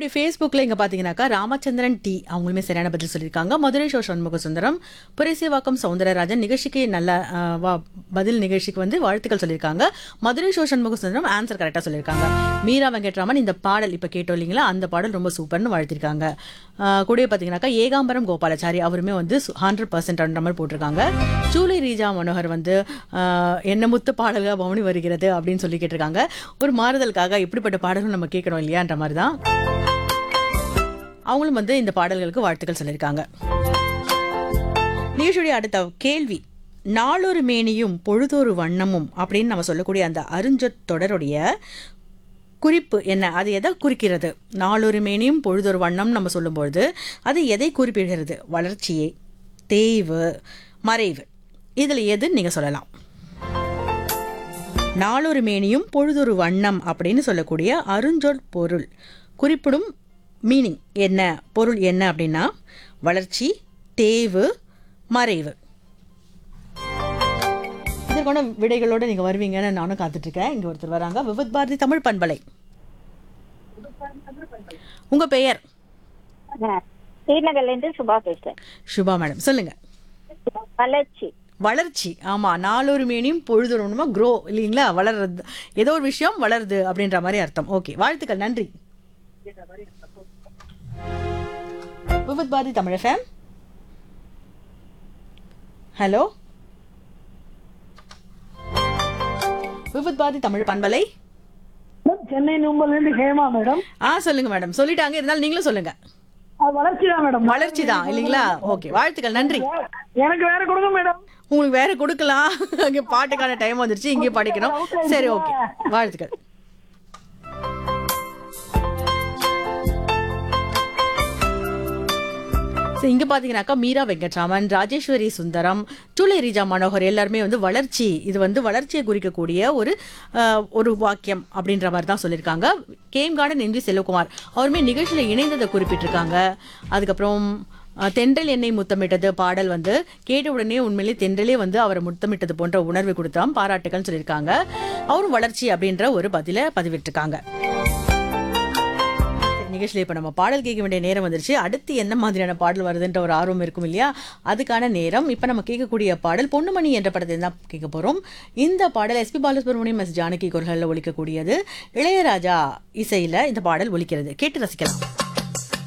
அப்படி ஃபேஸ்புக்கில் இங்கே பார்த்தீங்கன்னாக்கா ராமச்சந்திரன் டி அவங்களுமே சரியான பதில் சொல்லியிருக்காங்க மதுரை ஷோ சண்முக சுந்தரம் புரேசிவாக்கம் சவுந்தரராஜன் நிகழ்ச்சிக்கு நல்ல ஆ, வா- பதில் நிகழ்ச்சிக்கு வந்து வாழ்த்துக்கள் சொல்லியிருக்காங்க மதுரை ஷோ சண்முக சுந்தரம் ஆன்சர் கரெக்டாக சொல்லியிருக்காங்க மீரா வெங்கட்ராமன் இந்த பாடல் இப்போ கேட்டோம் இல்லைங்களா அந்த பாடல் ரொம்ப சூப்பர்னு வாழ்த்திருக்காங்க ஆ, கூடவே பார்த்தீங்கன்னாக்கா ஏகாம்பரம் கோபாலாச்சாரி அவருமே வந்து ஹண்ட்ரட் பர்சன்ட் மாதிரி போட்டிருக்காங்க ஜூலை ரீஜா மனோகர் வந்து ஆ, என்ன முத்து பாடல்கள் பவனி வருகிறது அப்படின்னு சொல்லி கேட்டிருக்காங்க ஒரு மாறுதலுக்காக இப்படிப்பட்ட பாடல்கள் நம்ம கேட்கணும் இல்லையான்ற மாதிரி தான் அவங்களும் வந்து இந்த பாடல்களுக்கு வாழ்த்துக்கள் சொல்லியிருக்காங்க நிகழ்ச்சியுடைய அடுத்த கேள்வி நாளொரு மேனியும் பொழுதொரு வண்ணமும் அப்படின்னு நம்ம சொல்லக்கூடிய அந்த அருஞ்சொற் தொடருடைய குறிப்பு என்ன அது எதை குறிக்கிறது நாளொரு மேனியும் பொழுதொரு வண்ணம் நம்ம சொல்லும்பொழுது அது எதை குறிப்பிடுகிறது வளர்ச்சியை தேய்வு மறைவு இதில் எதுன்னு நீங்கள் சொல்லலாம் நாளொரு மேனியும் பொழுதொரு வண்ணம் அப்படின்னு சொல்லக்கூடிய அருஞ்சொற் பொருள் குறிப்பிடும் மீனிங் என்ன பொருள் என்ன அப்படின்னா வளர்ச்சி தேய்வு மறைவு இதற்கான விடைகளோட நீங்க வருவீங்கன்னு நானும் காத்துட்டு இருக்கேன் இங்க ஒருத்தர் வராங்க விவித் பாரதி தமிழ் பண்பலை உங்க பெயர் ஸ்ரீநகர்ல இருந்து சுபா பேசுறேன் சுபா மேடம் சொல்லுங்க வளர்ச்சி வளர்ச்சி ஆமா நாளொரு மேனியும் பொழுது ஒண்ணுமா க்ரோ இல்லைங்களா வளர்றது ஏதோ ஒரு விஷயம் வளருது அப்படின்ற மாதிரி அர்த்தம் ஓகே வாழ்த்துக்கள் நன்றி விவித் பாரதி தமிழ் ஃபேம் ஹலோ விவித் பாரதி தமிழ் பண்பலை மேடம், சென்னை நும்பல்ல இருந்து ஹேமா மேடம் ஆ சொல்லுங்க மேடம் சொல்லிட்டாங்க இருந்தாலும் நீங்களும் சொல்லுங்க அது வளர்ச்சி தான் மேடம் வளர்ச்சி தான் இல்லைங்களா ஓகே வாழ்த்துக்கள் நன்றி எனக்கு வேற கொடுங்க மேடம் உங்களுக்கு வேற கொடுக்கலாம் அங்க பாட்டுக்கான டைம் வந்துருச்சு இங்கே படிக்கணும் சரி ஓகே வாழ்த்துக்கள் So, இங்க பாத்தீங்கன்னாக்கா மீரா வெங்கட்ராமன் ராஜேஸ்வரி சுந்தரம் டூலே ரீஜா மனோகர் எல்லாருமே வந்து வளர்ச்சி இது வந்து வளர்ச்சியை குறிக்கக்கூடிய ஒரு அஹ், ஒரு வாக்கியம் அப்படின்ற மாதிரி தான் சொல்லியிருக்காங்க கேம் கார்டன் என்வி செல்வகுமார் அவருமே நிகழ்ச்சியில் இணைந்ததை குறிப்பிட்டிருக்காங்க அதுக்கப்புறம் அஹ், தென்றல் என்னை முத்தமிட்டது பாடல் வந்து கேட்ட உடனே உண்மையிலேயே தென்றலே வந்து அவரை முத்தமிட்டது போன்ற உணர்வு கொடுத்தாம் பாராட்டுகள் சொல்லியிருக்காங்க அவரும் வளர்ச்சி அப்படின்ற ஒரு பதிலை பதிவிட்டிருக்காங்க நிகழ்ச்சியில் இப்போ நம்ம பாடல் கேட்க வேண்டிய நேரம் வந்துருச்சு அடுத்து என்ன மாதிரியான பாடல் வருதுன்ற ஒரு ஆர்வம் இருக்கும் இல்லையா அதுக்கான நேரம் இப்போ நம்ம கேட்கக்கூடிய பாடல் பொன்னுமணி என்ற படத்தை தான் கேட்க போகிறோம் இந்த பாடல் எஸ்பி பாலசுப்ரமணியம் எஸ் ஜானகி குரல்களில் ஒலிக்கக்கூடியது இளையராஜா இசையில் இந்த பாடல் ஒலிக்கிறது கேட்டு ரசிக்கலாம்